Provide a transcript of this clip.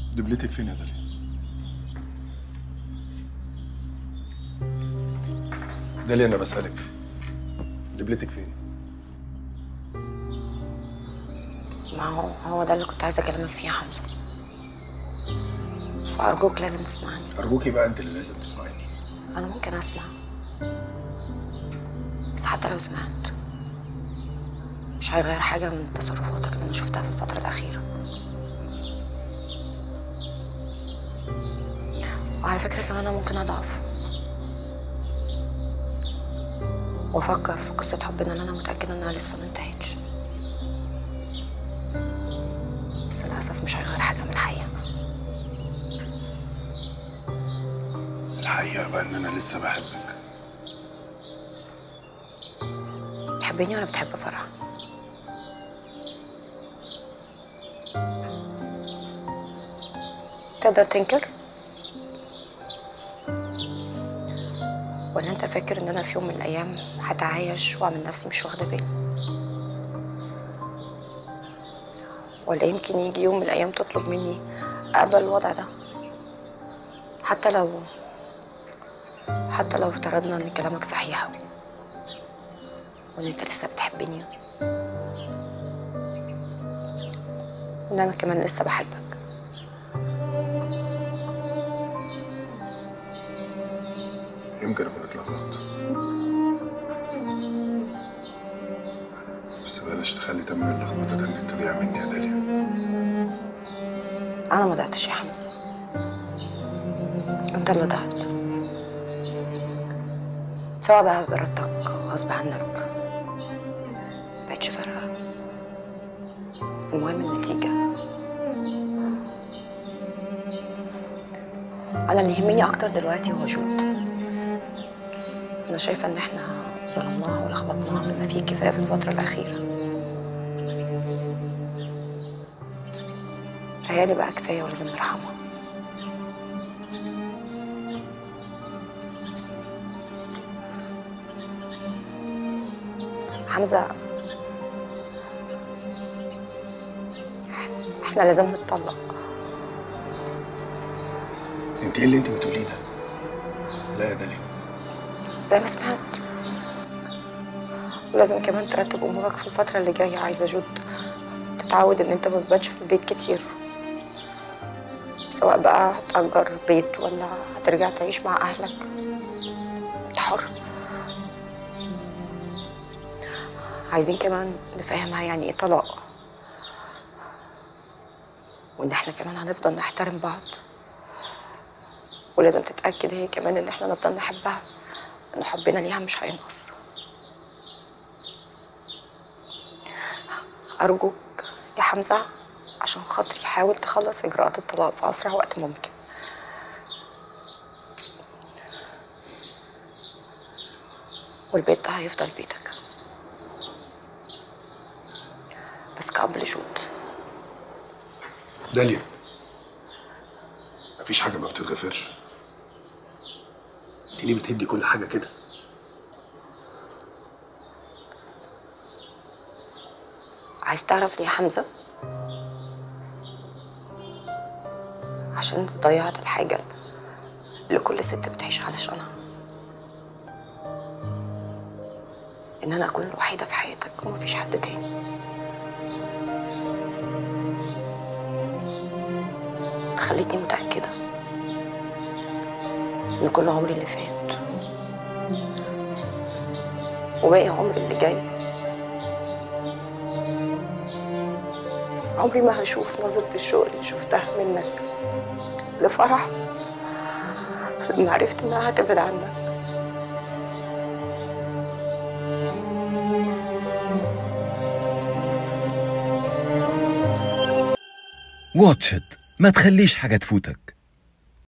دبلتك فين يا داليا؟ داليا انا بسألك دبلتك فين؟ ما هو هو ده اللي كنت عايزه اكلمك فيه يا حمزه فارجوك لازم تسمعني ارجوكي بقى انت اللي لازم تسمعيني انا ممكن اسمع بس حتى لو سمعت مش هيغير حاجه من تصرفاتك اللي انا شفتها في الفتره الاخيره وعلى فكره كمان انا ممكن اضعف وافكر في قصه حبنا اللي انا متاكده انها لسه ما انتهتش بس للاسف مش هيغير حاجه من الحقيقه الحقيقة بقى ان انا لسه بحبك بتحبني ولا بتحب فرح تقدر تنكر ولا انت فاكر ان انا في يوم من الايام هتعايش واعمل نفسي مش واخده بالي ولا يمكن يجي يوم من الايام تطلب مني اقبل الوضع ده حتى لو حتى لو افترضنا ان كلامك صحيح وان انت لسه بتحبني وان انا كمان لسه بحبك يمكن اكون اتلخبطت بس بلاش تخلي تمر اللخبطة ده ان انت تضيع مني يا داليا انا ما ضعتش يا حمزه انت اللي ضعت سواء بقى بإرادتك غصب عنك مبقتش فارقة المهم النتيجة أنا اللي يهمني أكتر دلوقتي هو جود أنا شايفة إن إحنا ظلمناها ولخبطناها بما فيه كفاية في الفترة الأخيرة تهيألي بقى كفاية ولازم نرحمها حمزة احنا لازم نتطلق انت ايه اللي انت بتقوليه ده؟ لا يا داليا زي ما سمعت ولازم كمان ترتب امورك في الفترة اللي جاية عايزة جود تتعود ان انت ما تباتش في البيت كتير سواء بقى هتأجر بيت ولا هترجع تعيش مع اهلك انت حر عايزين كمان نفهمها يعني ايه طلاق وان احنا كمان هنفضل نحترم بعض ولازم تتأكد هي كمان ان احنا نفضل نحبها ان حبنا ليها مش هينقص ارجوك يا حمزة عشان خاطري حاول تخلص اجراءات الطلاق في اسرع وقت ممكن والبيت ده هيفضل بيتك بس قبل جود داليا مفيش حاجة ما بتتغفرش انت ليه بتهدي كل حاجة كده؟ عايز تعرف ليه يا حمزة؟ عشان انت ضيعت الحاجة اللي كل ست بتعيش علشانها إن أنا أكون الوحيدة في حياتك ومفيش حد تاني خلتني متأكدة إن كل عمري اللي فات وباقي عمري اللي جاي عمري ما هشوف نظرة الشوق اللي شفتها منك لفرح لما عرفت إنها هتبعد عنك واتش إت ما تخليش حاجة تفوتك